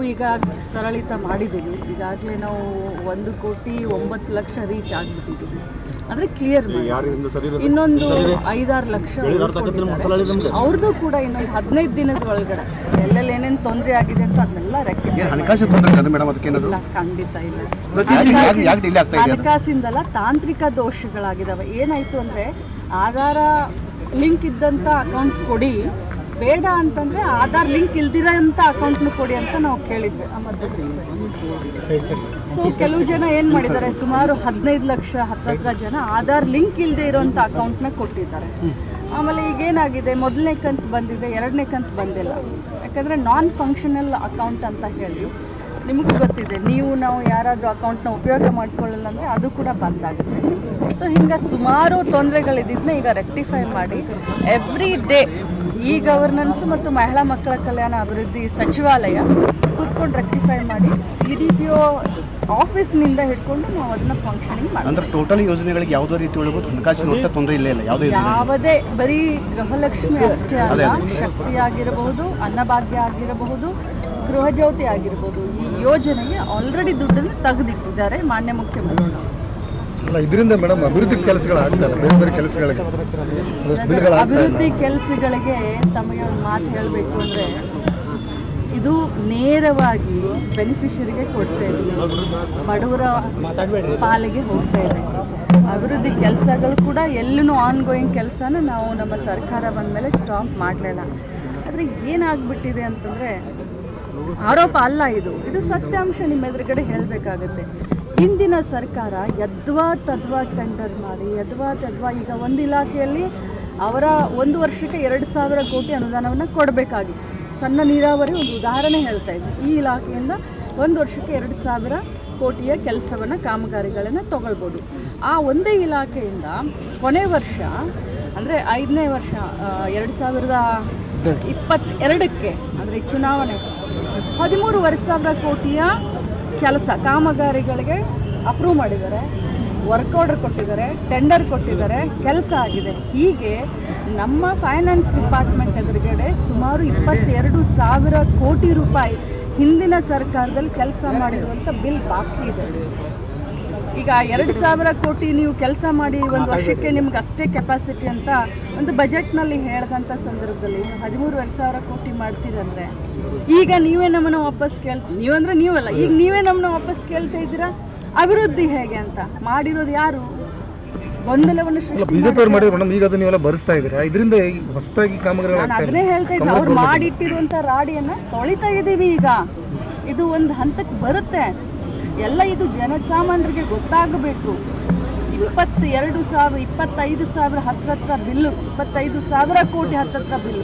ಈಗ ಸರಳಿತ ಮಾಡಿದ್ದೀವಿ ಈಗಾಗಲೇ ನಾವು ಒಂದು ಕೋಟಿ ಒಂಬತ್ತು ಲಕ್ಷ ರೀಚ್ ಆಗಿಬಿಟ್ಟಿದ್ದೀವಿ ಅಂದರೆ ಕ್ಲಿಯರ್ ಮಾಡಿ ಇನ್ನೊಂದು ಐದಾರು ಲಕ್ಷ ಉಳ್ಕೊಂಡಿದ್ದಾರೆ. ಅವ್ರದ್ದು ಕೂಡ ಇನ್ನೊಂದು ಹದಿನೈದು ದಿನದ ಒಳಗಡೆ ಎಲ್ಲೆಲ್ಲಿ ಏನೇನು ತೊಂದರೆ ಆಗಿದೆ ಅಂತ ಅದನ್ನೆಲ್ಲ ರೆಕ್ಟಿಫೈ ಏನು ಹಣಕಾಸು ತೊಂದರೆ ಇದೆ ಮೇಡಮ್ ಅದಕ್ಕೆ ಏನಾದ್ರು ಇಲ್ಲ ಖಂಡಿತ ಇಲ್ಲ ಯಾಕೆ- ಯಾಕೆ ಡಿಲೇ ಆಗ್ತಾ ಇದೆ ಅದು? ಹಣಕಾಸಿಂದಲ್ಲ ತಾಂತ್ರಿಕ ದೋಷಗಳಾಗಿದ್ದಾವೆ ಏನಾಯ್ತು ಅಂದ್ರೆ ಆಧಾರ ಲಿಂಕ್ ಇದ್ದಂತ ಅಕೌಂಟ್ ಕೊಡಿ ಬೇಡ ಅಂತಂದ್ರೆ ಆಧಾರ್ ಲಿಂಕ್ ಇಲ್ದಿರೋಂಥ ಅಕೌಂಟ್ನ ಕೊಡಿ ಅಂತ ನಾವು ಕೇಳಿದ್ವಿ ಆ ಮಧ್ಯದಲ್ಲಿ ಸೊ ಕೆಲವು ಜನ ಏನ್ ಮಾಡಿದ್ದಾರೆ ಸುಮಾರು ಹದಿನೈದು ಲಕ್ಷ ಹತ್ತತ್ರ ಜನ ಆಧಾರ್ ಲಿಂಕ್ ಇಲ್ಲದೆ ಇರೋಂಥ ಅಕೌಂಟ್ನ ಕೊಟ್ಟಿದ್ದಾರೆ ಆಮೇಲೆ ಈಗ ಏನಾಗಿದೆ ಮೊದಲನೇ ಕಂತು ಬಂದಿದೆ ಎರಡನೇ ಕಂತು ಬಂದಿಲ್ಲ ಯಾಕಂದ್ರೆ ನಾನ್ ಫಂಕ್ಷನಲ್ ಅಕೌಂಟ್ ಅಂತ ಹೇಳಿ ನಿಮಗೂ ಗೊತ್ತಿದೆ ನೀವು ನಾವು ಯಾರಾದರೂ ಅಕೌಂಟ್ನ ಉಪಯೋಗ ಮಾಡ್ಕೊಳ್ಳಲ್ಲ ಅಂದರೆ ಅದು ಕೂಡ ಬಂದಾಗುತ್ತೆ ಸೊ ಹಿಂಗೆ ಸುಮಾರು ತೊಂದರೆಗಳಿದ್ದನ್ನ ಈಗ ರೆಕ್ಟಿಫೈ ಮಾಡಿ ಎವ್ರಿ ಡೇ ಈ ಗವರ್ನೆನ್ಸ್ ಮತ್ತು ಮಹಿಳಾ ಮಕ್ಕಳ ಕಲ್ಯಾಣ ಅಭಿವೃದ್ಧಿ ಸಚಿವಾಲಯ ಕೂತ್ಕೊಂಡು ರೆಕ್ಟಿಫೈ ಮಾಡಿ ಸಿ ಡಿ ಪಿ ಒ ಆಫೀಸ್ನಿಂದ ಹಿಡ್ಕೊಂಡು ನಾವು ಅದನ್ನ ಫಂಕ್ಷನಿಂಗ್ ಮಾಡ್ತೀವಿ ಅಂದ್ರೆ ಟೋಟಲ್ ಯೋಜನೆಗಳಿಗೆ ಯಾವುದೇ ರೀತಿ ಒಳಗೂ ಹಣಕಾಸಿನ ಒಟ್ಟ ತೊಂದರೆ ಇಲ್ಲ ಇಲ್ಲ ಯಾವುದೇ ಯೋಜನೆ ಯಾವುದೇ ಬರೀ ಗೃಹಲಕ್ಷ್ಮಿ ಅಷ್ಟೇ ಅಲ್ಲ ಅದೇ, ಶಕ್ತಿ ಆಗಿರಬಹುದು ಅನ್ನಭಾಗ್ಯ ಆಗಿರಬಹುದು ಗೃಹ ಜ್ಯೋತಿ ಆಗಿರಬಹುದು ಈ ಯೋಜನೆಗೆ ಆಲ್ರೆಡಿ ದುಡ್ಡನ್ನು ತೆಗೆದಿಟ್ಟಿದ್ದಾರೆ ಮಾನ್ಯ ಮುಖ್ಯಮಂತ್ರಿ ಅಲ್ಲ ಇದರಿಂದ ಮೇಡಮ್ ಅಭಿವೃದ್ಧಿ ಕೆಲಸಗಳು ಆಗ್ತಲ್ಲ ಬೇರೆ ಬೇರೆ ಕೆಲಸಗಳಿಗೆ ಬಿಲ್ಗಳು ಆಗ್ತಾ ಇಲ್ಲ ಅಭಿವೃದ್ಧಿ ಕೆಲಸಗಳಿಗೆ ತಮಗೆ ಒಂದು ಮಾತು ಹೇಳಬೇಕು ಅಂದರೆ ಇದು ನೇರವಾಗಿ ಬೆನಿಫಿಷರಿಗೆ ಕೊಡ್ತಾ ಇದ್ದೀವಿ ಬಡವರ ಪಾಲಿಗೆ ಹೋಗ್ತಾ ಇದೆ ಅಭಿವೃದ್ಧಿ ಕೆಲಸಗಳು ಕೂಡ ಎಲ್ಲೂ ಆನ್ ಗೋಯಿಂಗ್ ಕೆಲಸನ ನಾವು ನಮ್ಮ ಸರ್ಕಾರ ಬಂದ ಮೇಲೆ ಸ್ಟಾಪ್ ಮಾಡಲಿಲ್ಲ ಆದರೆ ಏನಾಗ್ಬಿಟ್ಟಿದೆ ಅಂತಂದರೆ ಆರೋಪ ಅಲ್ಲ ಇದು ಇದು ಸತ್ಯಾಂಶ ನಿಮ್ಮ ಎದುರುಗಡೆ ಹೇಳಬೇಕಾಗತ್ತೆ ಹಿಂದಿನ ಸರ್ಕಾರ ಯದ್ವಾ ತದ್ವಾ ಟೆಂಡರ್ ಮಾಡಿ ಯದ್ವಾ ತದ್ವಾ ಈಗ ಒಂದು ಇಲಾಖೆಯಲ್ಲಿ ಅವರ ಒಂದು ವರ್ಷಕ್ಕೆ ಎರಡು ಸಾವಿರ ಕೋಟಿ ಅನುದಾನವನ್ನು ಕೊಡಬೇಕಾಗಿತ್ತು ಸಣ್ಣ ನೀರಾವರಿ ಒಂದು ಉದಾಹರಣೆ ಹೇಳ್ತಾ ಇದ್ವಿ ಈ ಇಲಾಖೆಯಿಂದ ಒಂದು ವರ್ಷಕ್ಕೆ ಎರಡು ಸಾವಿರ ಕೋಟಿಯ ಕೆಲಸವನ್ನು ಕಾಮಗಾರಿಗಳನ್ನು ತಗೊಳ್ಬೋದು ಆ ಒಂದೇ ಇಲಾಖೆಯಿಂದ ಕೊನೆ ವರ್ಷ ಅಂದರೆ ಐದನೇ ವರ್ಷ ಎರಡು ಸಾವಿರದ ಇಪ್ಪತ್ತೆರಡಕ್ಕೆ ಅಂದರೆ ಚುನಾವಣೆ ಹದಿಮೂರುವರೆ ಸಾವಿರ ಕೋಟಿಯ ಕೆಲಸ ಕಾಮಗಾರಿಗಳಿಗೆ ಅಪ್ರೂವ್ ಮಾಡಿದ್ದಾರೆ ವರ್ಕ್ ಆರ್ಡರ್ ಕೊಟ್ಟಿದ್ದಾರೆ ಟೆಂಡರ್ ಕೊಟ್ಟಿದ್ದಾರೆ ಕೆಲಸ ಆಗಿದೆ ಹೀಗೆ ನಮ್ಮ ಫೈನಾನ್ಸ್ ಡಿಪಾರ್ಟ್ಮೆಂಟ್ ಎದುರುಗಡೆ ಸುಮಾರು ಇಪ್ಪತ್ತೆರಡು ಸಾವಿರ ಕೋಟಿ ರೂಪಾಯಿ ಹಿಂದಿನ ಸರ್ಕಾರದಲ್ಲಿ ಕೆಲಸ ಮಾಡಿರುವಂಥ ಬಿಲ್ ಬಾಕಿ ಇದೆ ಈಗ ಎರಡು ಸಾವಿರ ಕೋಟಿ ನೀವು ಕೆಲಸ ಮಾಡಿ ಒಂದು ವರ್ಷಕ್ಕೆ ನಿಮ್ಗೆ ಅಷ್ಟೇ ಕೆಪಾಸಿಟಿ ಅಂತ ಒಂದು ಬಜೆಟ್ನಲ್ಲಿ ಹೇಳ್ದಂಥ ಸಂದರ್ಭದಲ್ಲಿ ಹದಿಮೂರುವರೆ ಸಾವಿರ ಕೋಟಿ ಮಾಡ್ತೀರಂದ್ರೆ ಈಗ ನೀವೇ ನಮ್ಮನ್ನು ವಾಪಸ್ ಕೇಳ್ ನೀವಂದ್ರೆ ನೀವಲ್ಲ ಈಗ ನೀವೇ ನಮ್ಮನ್ನ ವಾಪಸ್ ಕೇಳ್ತಾ ಇದ್ದೀರಾ ಅಭಿವೃದ್ಧಿ ಹೇಗೆ ಅಂತ ಮಾಡಿರೋದು ಯಾರು ಗೊಂದಲವನ್ನು ಅಲ್ಲ ಸೃಷ್ಟಿ ಬಿಜೆಪಿ ಅವ್ರು ಮಾಡಿದ್ರು ಮೇಡಮ್ ಈಗ ಅದು ನೀವೆಲ್ಲ ಭರಿಸ್ತಾ ಇದ್ದೀರಾ ಇದರಿಂದ ಹೊಸದಾಗಿ ಕಾಮಗಾರಿಗಳು ನಾನು ಆಗ್ತಾ ಅದನ್ನೇ ಇಲ್ಲ ಹೇಳ್ತಾ ಇದ್ದೆ ಅವ್ರು ಮಾಡಿಟ್ಟಿರುವಂತ ರಾಡಿಯನ್ನ ತೊಳಿತಾ ಇದೀವಿ ಈಗ ಇದು ಒಂದು ಹಂತಕ್ಕೆ ಬರುತ್ತೆ ಎಲ್ಲ ಇದು ಜನಸಾಮಾನ್ಯರಿಗೆ ಗೊತ್ತಾಗಬೇಕು ಇಪ್ಪತ್ತ ಎರಡು ಸಾವಿರ ಇಪ್ಪತ್ತೈದು ಸಾವಿರ ಹತ್ರ ಹತ್ರ ಬಿಲ್ಲು ಇಪ್ಪತ್ತೈದು ಸಾವಿರ ಕೋಟಿ ಹತ್ತತ್ರ ಬಿಲ್ಲು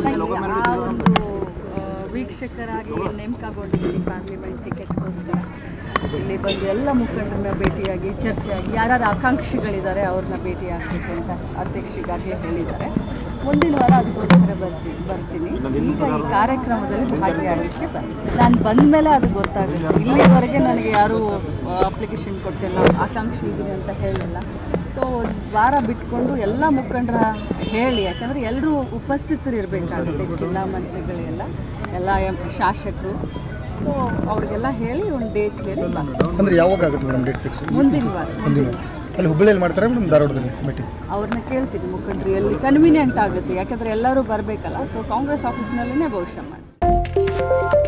ಆ ಒಂದು ಆ, ವೀಕ್ಷಕರಾಗಿ ನೇಮಕಗೊಂಡಿದ್ದೀನಿ ಪಾರ್ಲಿಮೆಂಟ್ ಟಿಕೆಟ್ಗೋಸ್ಕರ ಇಲ್ಲಿ ಬಂದು ಎಲ್ಲ ಮುಖಂಡರನ್ನ ಭೇಟಿಯಾಗಿ ಚರ್ಚೆಯಾಗಿ ಯಾರ್ಯಾರು ಆಕಾಂಕ್ಷಿಗಳಿದ್ದಾರೆ ಅವ್ರನ್ನ ಭೇಟಿ ಆಗಬೇಕು ಅಂತ ಅಧ್ಯಕ್ಷರಿಗಾಗಲೇ ಹೇಳಿದ್ದಾರೆ ಮುಂದಿನ ವಾರ ಅದಕ್ಕೋಸ್ಕರ ಬರ್ತೀನಿ ಬರ್ತೀನಿ ಈಗ ಈ ಕಾರ್ಯಕ್ರಮದಲ್ಲಿ ಭಾಗಿಯಾಗಲಿಕ್ಕೆ ಬರ್ತೀನಿ ನಾನು ಬಂದ ಮೇಲೆ ಅದು ಗೊತ್ತಾಗುತ್ತೆ ಇಲ್ಲಿವರೆಗೆ ನನಗೆ ಯಾರೂ ಅಪ್ಲಿಕೇಶನ್ ಕೊಟ್ಟಿಲ್ಲ ಆಕಾಂಕ್ಷಿ ಇದ್ದೀನಿ ಅಂತ ಹೇಳಿಲ್ಲ ಸೊ ವಾರ ಬಿಟ್ಕೊಂಡು ಎಲ್ಲ ಮುಖಂಡರ ಹೇಳಿ ಯಾಕಂದರೆ ಎಲ್ಲರೂ ಉಪಸ್ಥಿತರು ಇರಬೇಕಾಗುತ್ತೆ ಜಿಲ್ಲಾ ಮಂತ್ರಿಗಳೆಲ್ಲ ಎಲ್ಲ ಎಂ ಶಾಸಕರು ಸೊ ಅವ್ರಿಗೆಲ್ಲ ಹೇಳಿ ಒಂದು ಡೇಟ್ ಹೇಳಿ ಬರ್ತೀನಿ. ಅಂದ್ರೆ ಯಾವಾಗ ಆಗುತ್ತೆ ಮೇಡಮ್ ಡೇಟ್ ಫಿಕ್ಸ್ ಮುಂದಿನ ವಾರ ಮುಂದಿನ ಅಲ್ಲಿ ಹುಬ್ಬಳ್ಳಿಯಲ್ಲಿ ಮಾಡ್ತಾರೆ ಮೇಡಮ್ ಧಾರವಾಡದಲ್ಲಿ ಮೀಟಿಂಗ್ ಅವ್ರನ್ನ ಕೇಳ್ತೀನಿ ಮುಖಂಡರು ಎಲ್ಲಿ ಕನ್ವೀನಿಯಂಟ್ ಆಗುತ್ತೆ ಯಾಕಂದರೆ ಎಲ್ಲರೂ ಬರಬೇಕಲ್ಲ ಸೊ ಕಾಂಗ್ರೆಸ್ ಆಫೀಸ್ನಲ್ಲಿನೇ ಬಹುಶಃ ಮಾಡಿ